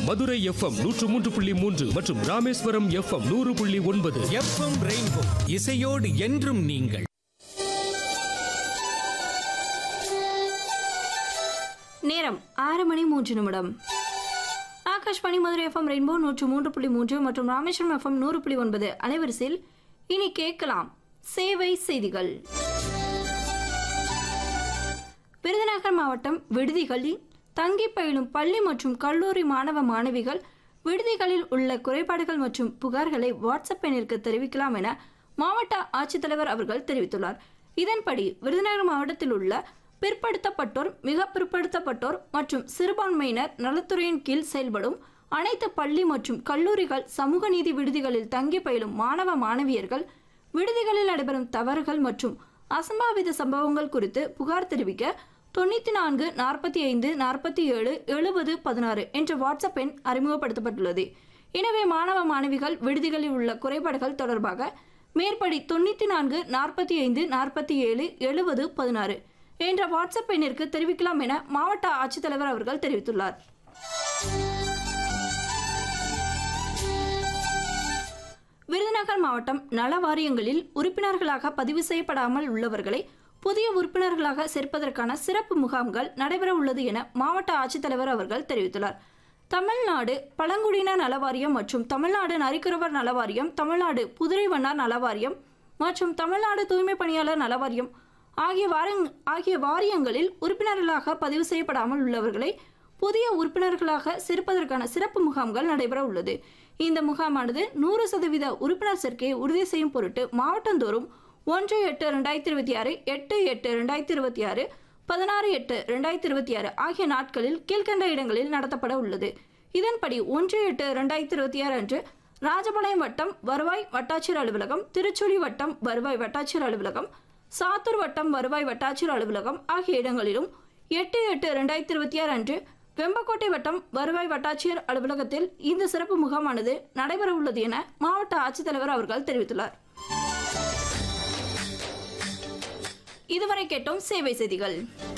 Madurai FM நூற்று மூன்று புள்ளி மூன்று மற்றும் ராமேஸ்வரம் எஃப்எம் நூறு புள்ளி ஒன்பது எஃப்எம் ரெயின்போ இசையோடு என்றும் நீங்கள் நேரம் ஆறு மணி மூன்று நிமிடம் ஆகாஷ்வாணி மதுரை எஃப்எம் ரெயின்போ நூற்று மூன்று புள்ளி மூன்று மற்றும் ராமேஸ்வரம் எஃப்எம் நூறு புள்ளி ஒன்பது அலைவரிசையில் இனி கேட்கலாம் சேவை செய்திகள் விருதுநகர் மாவட்டம் விடுதிகளில் தங்கி பயிலும் பள்ளி மற்றும் கல்லூரி மாணவ மாணவிகள் விடுதிகளில் உள்ள குறைபாடுகள் மற்றும் புகார்களை வாட்ஸ்அப் எண்ணிற்கு தெரிவிக்கலாம் என மாவட்ட ஆட்சித்தலைவர் அவர்கள் தெரிவித்துள்ளார் இதன்படி விருதுநகர் மாவட்டத்தில் உள்ள பிற்படுத்தப்பட்டோர் மிக பிற்படுத்தப்பட்டோர் மற்றும் சிறுபான்மையினர் நலத்துறையின் கீழ் செயல்படும் அனைத்து பள்ளி மற்றும் கல்லூரிகள் சமூக நீதி விடுதிகளில் தங்கி பயிலும் மாணவ மாணவியர்கள் விடுதிகளில் நடைபெறும் தவறுகள் மற்றும் அசம்பாவித சம்பவங்கள் குறித்து புகார் தெரிவிக்க தொண்ணூற்றி நான்கு நாற்பத்தி ஐந்து நாற்பத்தி ஏழு எழுபது பதினாறு என்ற வாட்ஸ்அப் எண் அறிமுகப்படுத்தப்பட்டுள்ளது எனவே மாணவ மாணவிகள் விடுதிகளில் உள்ள குறைபாடுகள் தொடர்பாக மேற்படி தொண்ணூற்றி நான்கு நாற்பத்தி ஐந்து நாற்பத்தி ஏழு எழுபது பதினாறு என்ற வாட்ஸ்அப் எண்ணிற்கு தெரிவிக்கலாம் என மாவட்ட ஆட்சித்தலைவர் அவர்கள் தெரிவித்துள்ளார் விருதுநகர் மாவட்டம் நல வாரியங்களில் உறுப்பினர்களாக பதிவு செய்யப்படாமல் உள்ளவர்களை புதிய உறுப்பினர்களாக சேர்ப்பதற்கான சிறப்பு முகாம்கள் நடைபெற உள்ளது என மாவட்ட ஆட்சித்தலைவர் அவர்கள் தெரிவித்துள்ளார் தமிழ்நாடு பழங்குடியினர் நலவாரியம் மற்றும் தமிழ்நாடு நரிக்குறவர் நலவாரியம் தமிழ்நாடு புதுரை வண்ணார் நலவாரியம் மற்றும் தமிழ்நாடு தூய்மை பணியாளர் நலவாரியம் ஆகிய வாரங் ஆகிய வாரியங்களில் உறுப்பினர்களாக பதிவு செய்யப்படாமல் உள்ளவர்களை புதிய உறுப்பினர்களாக சேர்ப்பதற்கான சிறப்பு முகாம்கள் நடைபெற உள்ளது இந்த முகாமானது நூறு சதவீத உறுப்பினர் சேர்க்கையை உறுதி செய்யும் பொருட்டு மாவட்டந்தோறும் ஒன்று எட்டு ரெண்டாயிரத்தி இருபத்தி ஆறு எட்டு எட்டு ரெண்டாயிரத்தி இருபத்தி ஆறு பதினாறு எட்டு ரெண்டாயிரத்தி இருபத்தி ஆறு ஆகிய நாட்களில் கீழ்கண்ட இடங்களில் நடத்தப்பட உள்ளது இதன்படி ஒன்று எட்டு ரெண்டாயிரத்தி இருபத்தி ஆறு அன்று ராஜபாளையம் வட்டம் வருவாய் வட்டாட்சியர் அலுவலகம் திருச்சுழி வட்டம் வருவாய் வட்டாட்சியர் அலுவலகம் சாத்தூர் வட்டம் வருவாய் வட்டாட்சியர் அலுவலகம் ஆகிய இடங்களிலும் எட்டு எட்டு ரெண்டாயிரத்தி இருபத்தி ஆறு அன்று வெம்பக்கோட்டை வட்டம் வருவாய் வட்டாட்சியர் அலுவலகத்தில் இந்த சிறப்பு முகாமானது நடைபெற உள்ளது என மாவட்ட ஆட்சித்தலைவர் அவர்கள் தெரிவித்துள்ளார் இதுவரை கேட்டோம் சேவை செய்திகள்